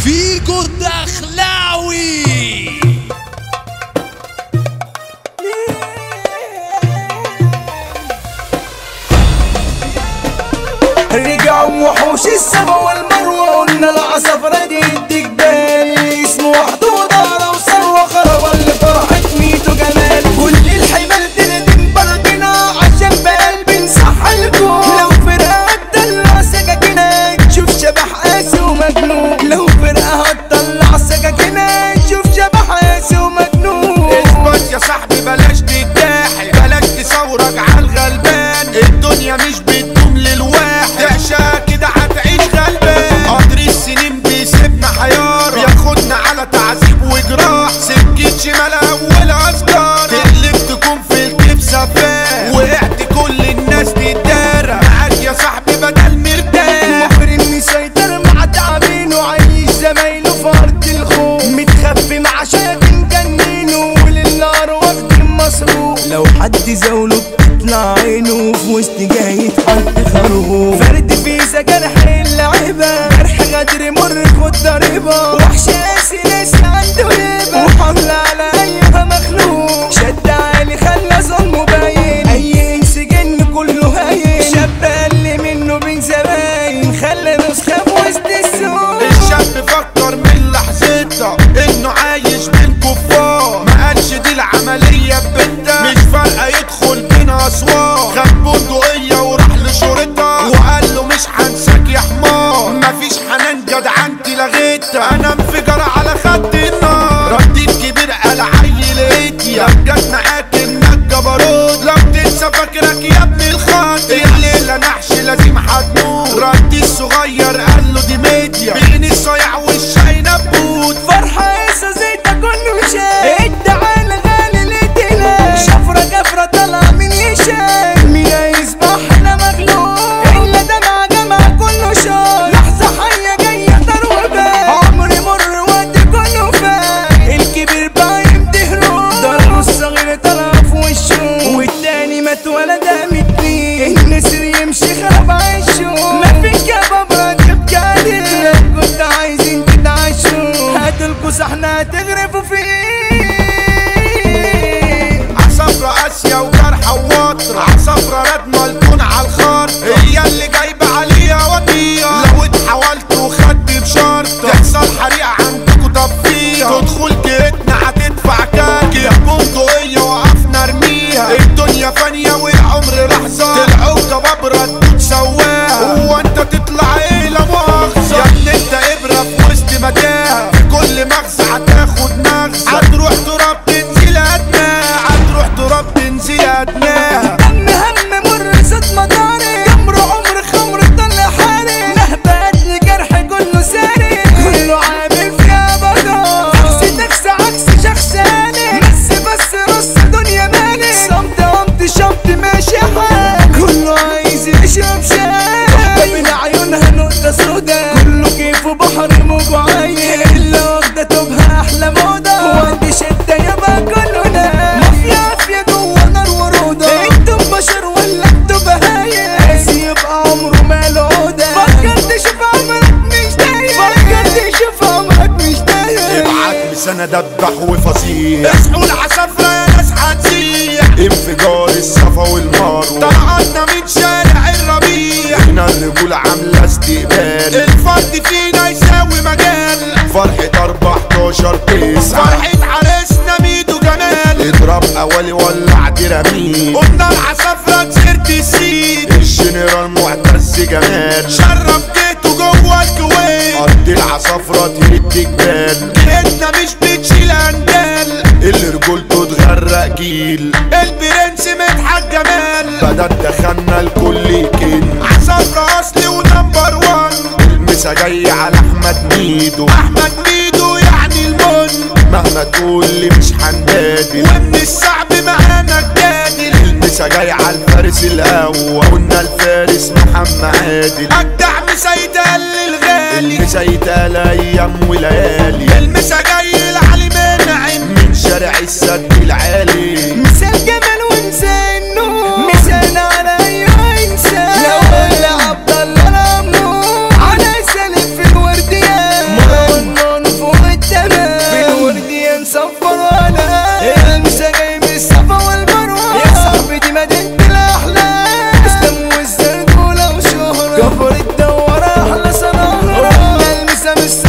فيجو الدخلاوي رجعوا وحوش السما والمروة قلنا العصفرة دي الدجبال اسمه وحده ودارة وثروة خربة اللي فرحت ميتو جمال كل الحمال تندم بردنا عشان بقلبي نصح الكون لو فرقة هتطلع سكاكينك تشوف شبح قاسي ومجنون لو فرقة هتطلع سكاكينك تشوف شبح قاسي ومجنون اثبت يا صاحبي بلاش تتاحي بلاش تصورك عالغلبان الدنيا مش بتدوم للواحد تعشى كده هتعيش غلبان قدر السنين بيسيبنا حيار بياخدنا على تعذيب وجراح سكة شمال اول اشجار تقلب تكون في الكيف سفاح وقعت كل الناس تتدارى معاك يا صاحبي بدل مرتاح المحر اني سيطر مع تعبينه عايش زمايله في ارض الخوف متخفي مع شياطين جنينه وللنار واخد المصروف لو حد زاوله بتطلع عينه في وسط جاي حد خروف فرد فيزا جرح اللعيبة جرح غدر مر خد ضريبة وحش قاسي ناسي عنده هيبة وحمل على ايها مخلوق شد عالي خلى ظلمه باين اي انس جن كله هاين شاب قل منه بين زباين خلى نسخة في وسط السوق الشاب فكر من لحظتها انه عايش بين كفار ما قالش دي العملية ببنتها مش فارقة يدخل بين اسوار خد بندقية وراح لشورتها وقال له مش هنساك يا حمار مفيش حنان جدعنتي لغيتها انا انفجر على خد النار رديت كبير قال عيل ايديا جت معاك انك جبروت لو تنسى فاكرك يا ابن الخاطر الليلة نحش لازم هتموت ردي الصغير قال له دي ميديا بين الصيع والشاي نبوت فرحة إسا زيتا كله شاي ادعى الغالي لدينا شفرة جفرة طالعة من يشاي مين يسبح احنا مغلوب إلا دمع جمع كله شاي لحظة حية جاية ضربة عمري مر وقت كله فاي الكبير باين تهرب ضربه الصغير طلع في وشه والتاني مات ولا دام اتنين النسر يمشي خرب عيشه مفيش كباب راكب جالي كنت عايزين تتعشوا هاتوا الكوس احنا هتغرفوا فيه عصفرة قاسية وجرحة ووطرة عصفرة ردمة الكون على الخط هي اللي جايبة عليها وطية لو اتحولت وخدت بشرطة تحصل حريقة عندكوا طفيها تدخل جيتنا هتدفع كاكي يا بندقية وقفنا ارميها الدنيا فانية والعمر لحظة طلعوا كبابرة وتسواها هو انت تطلع ايه لا مؤاخذة يا ابني انت ابرة في وسط متاهة في كل مغزى هتاخد مغزى هتروح تراب تنزل ادناها هتروح تراب تنزل ادناها هم هم مر صدمة طاري جمر عمر خمر طلع حاري مهما قتل جرح كله ساري كله عامل فيها بضا عكس تكس عكس شخصاني بس بس رص دنيا مالي صمت قمت شمت ماشي حال كله عايز يشرب شاي تحت من عيونها نقطة سودا كله كيف بحر موج وعين إلا واخدة توبها أحلى موضة وعندي شدة يابا كلنا مافيا عافية جوه نار ورودة انتم بشر ولا انتوا بهايم قاسي يبقى عمره ماله عودة فكرت اشوف عمرك مش دايم فكرت اشوف عمرك مش دايم ابعت لسنة دبح وفصيح اصحوا العصافرة يا ناس هتسيح انفجار الصفا والمروة طلعتنا من شارع الربيع هنا الرجولة عاملة استقبال الفرد فينا يساوي مجال فرحة 14 تسعة فرحة عريسنا ميدو جمال اضرب اولي ولع ديراميد قلنا العصافرة سيرت السيد الجنرال معتز جمال شرف جيته جوه الكويت ارض العصافرة تهد جبال جهتنا مش بتشيل اندال اللي رجولته تغرق جيل البرنس مدحت جمال بدأت دخلنا الكل كن عصافرة اصلي ونمبر وان المسا جاي على احمد ميدو احمد ميدو يعني المن مهما تقول لي مش هنبادل ومن الصعب معانا الجادل المسا جاي على الفارس الاول قلنا الفارس محمد عادل اجدع مسيدة للغالي المسيدة ايام وليالي المسا جاي لعلي منعم من شارع السد العالي مثال جمال وانسان نور مثال على اي انسان لو قلنا عبد الله رمو على سالف في الورديان مروان مش